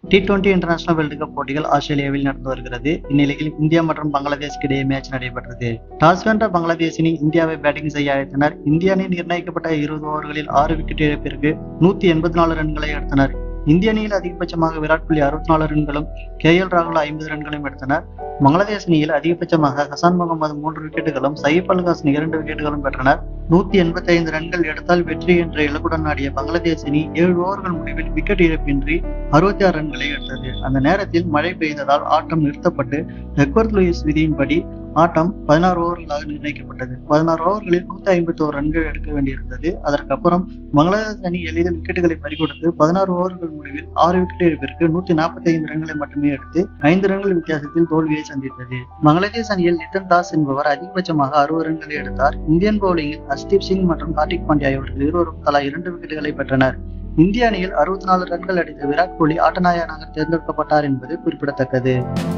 D twenty international world cup போட்டிகள் ஆஸ்திரேலியாவில் நடந்து வருகிறது இந்நிலையில் இந்தியா மற்றும் பங்களாதேஷ்க்கு இடையே மேட்ச் நடைபெற்றது டாஸ் வென்ற பங்களாதேஷ் அணி இந்தியாவை பேட்டிங் செய்ய அழைத்தனர் இந்திய அணி நிர்ணயிக்கப்பட்ட இருபது ஓவர்களில் ஆறு விக்கெட் இழப்பிற்கு நூத்தி எண்பத்தி நாலு ரன்களை எடுத்தனர் இந்திய அணியில் அதிகபட்சமாக விராட் கோலி அறுபத்தி நாலு ரன்களும் கே எல் ராகுல் ஐம்பது ரன்களையும் எடுத்தனர் பங்களாதேஷ் அணியில் அதிகபட்சமாக ஹசான் முகமது மூன்று விக்கெட்டுகளும் சயீப் அல் ஹாசன் இரண்டு விக்கெட்டுகளும் பெற்றனர் நூத்தி எண்பத்தி ஐந்து ரன்கள் எடுத்தால் வெற்றி என்ற இலக்குடன் ஆடிய பங்களாதேஷ் அணி ஏழு ஓவர்கள் முடிவில் விக்கெட் இழப்பின்றி அறுபத்தி ஆறு ரன்களை எடுத்தது அந்த நேரத்தில் மழை பெய்ததால் ஆட்டம் நிறுத்தப்பட்டு எக்வர்த் லூயிஸ் விதியின்படி ஆட்டம் பதினாறு ஓவர்களாக நிர்ணயிக்கப்பட்டது பதினாறு ஓவர்களில் நூத்தி ஐம்பத்தி ஒரு ரன்கள் எடுக்க வேண்டியிருந்தது அதற்கப்புறம் பங்களாதேஷ் அணி எளிதில் விக்கெட்டுகளை பறிகொடுத்து பதினாறு ஓவர்கள் முடிவில் ஆறு விக்கெட் இழப்பிற்கு நூத்தி நாற்பத்தி ஐந்து ரன்களை மட்டுமே எடுத்து ஐந்து ரன்கள் வித்தியாசத்தில் தோல்வியை சந்தித்தது பங்களாதேஷ் அணியில் லிட்டன் தாஸ் என்பவர் அதிகபட்சமாக அறுபது ரன்களை எடுத்தார் இந்தியன் பவுலிங்கில் ஹர்ஷ்தீப் சிங் மற்றும் ஹார்திக் பாண்டியா இவர்கள் இருவரும் தலா இரண்டு விக்கெட்டுகளை பெற்றனர் இந்திய அணியில் அறுபத்தி நாலு ரன்கள் அடித்த விராட் கோலி ஆட்டநாயகனாக தேர்ந்தெடுக்கப்பட்டார் என்பது குறிப்பிடத்தக்கது